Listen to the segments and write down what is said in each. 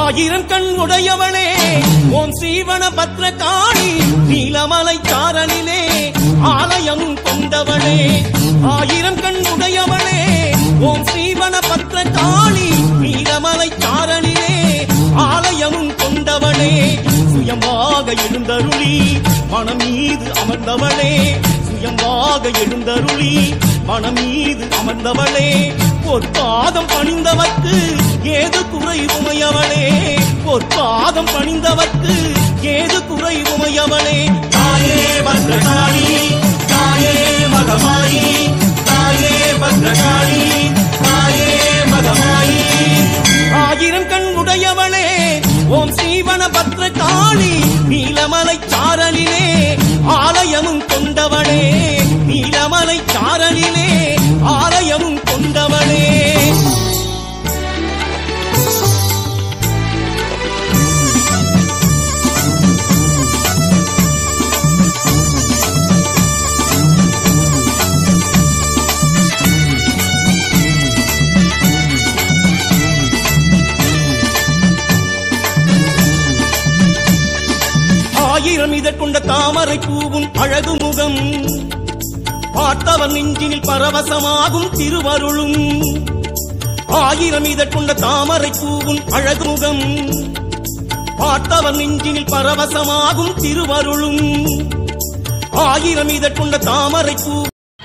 ஆயிரம் கண் உடையவளே ஓம் ஸ்ரீவன பத்ரகாளி நீலமலை சாரலிலே ஆலயம் கொண்டவளே ஆயிரம் கண் உடையவளே ஓம் ஸ்ரீவன பத்ரகாளி நீலமலை சாரலிலே ஆலயம் கொண்டவளே சுயமாக எழுந்தருளி மனம் மீது அமர்ந்தவளே சுயமாக எழுந்தருளி மனம் மீது அமர்ந்தவளே பொற்பாதம் பணிந்தவர்க்கு ஏது குறை உமையவளே பொற்பாதம் பணிந்தவர்க்கு ஏது குறை உமையவளே தாயே பத்ரகாளி தாயே மகமாயி தாயே பத்ரகாளி தாயே மகமாயி ஆயிரம் கண் உடையவளே ஓம் ஸ்ரீவன பத்ரகாளி நீலமலை சாரலிலே ஆலயமும் கொண்டவளே நீலமலை சாரலிலே ஆலயமும் கொண்டவளே ஆயிரம் இதற்கொண்ட தாமரை பூவும் அழகு முகம் பார்த்தவன் நெஞ்சினில் பரவசமாகும் திருவருளும் ஆயிரம் இதற்கொண்ட தாமரை பூவும் அழகு முகம் பார்த்தவன் நெஞ்சினில் பரவசமாகும் திருவருளும் ஆயிரம் இதற்கொண்ட தாமரை பூ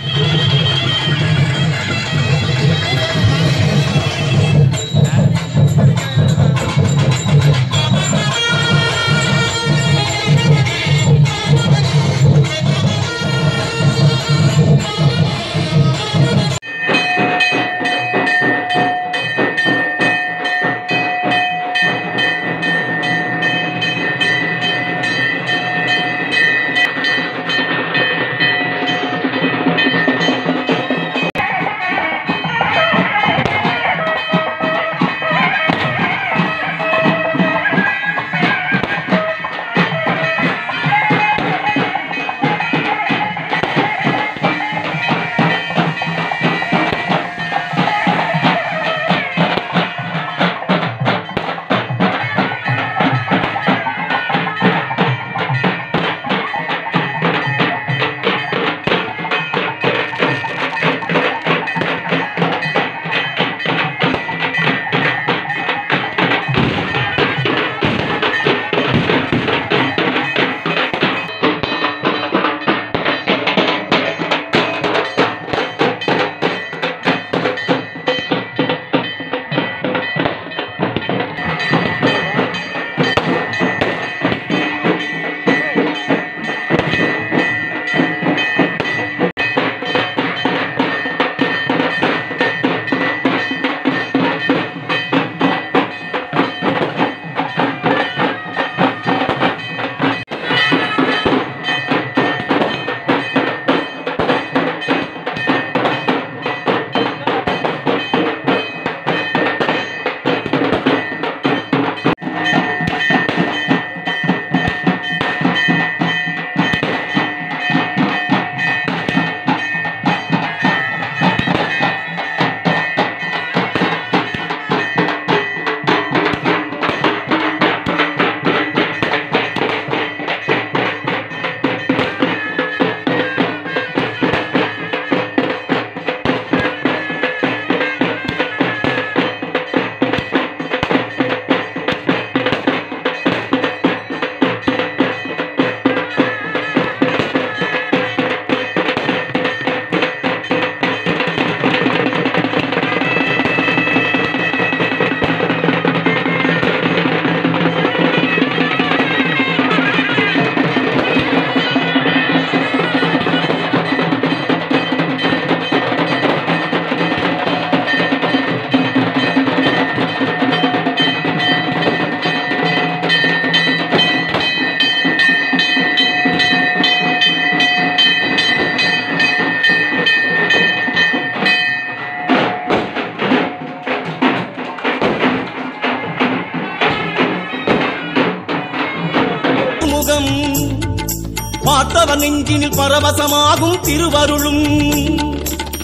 முகம் பார்த்தவன் நெஞ்சினில் பரவசமாகும் திருவருளும்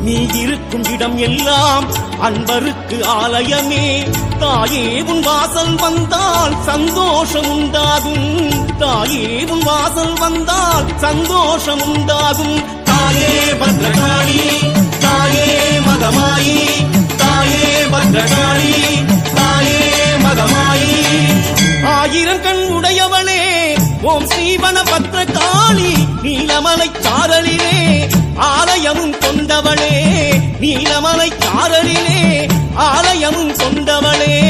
நீ இருக்கும் இடம் எல்லாம் அன்பருக்கு ஆலயமே தாயே உன் வாசல் வந்தால் சந்தோஷம் உண்டாகும் தாயே உன் வாசல் வந்தால் சந்தோஷம் உண்டாகும் தாயே பத்ரகாளி தாயே மகமாயி தாயே பத்ரகாளி தாயே மகமாயி ஆயிரம் கண் உடையவளே ஓம் ஸ்ரீவன பத்ரகாளி நீலமலை சாரலிலே ஆலயமும் கொண்டவளே நீலமலை சாரலிலே ஆலயமும் கொண்டவளே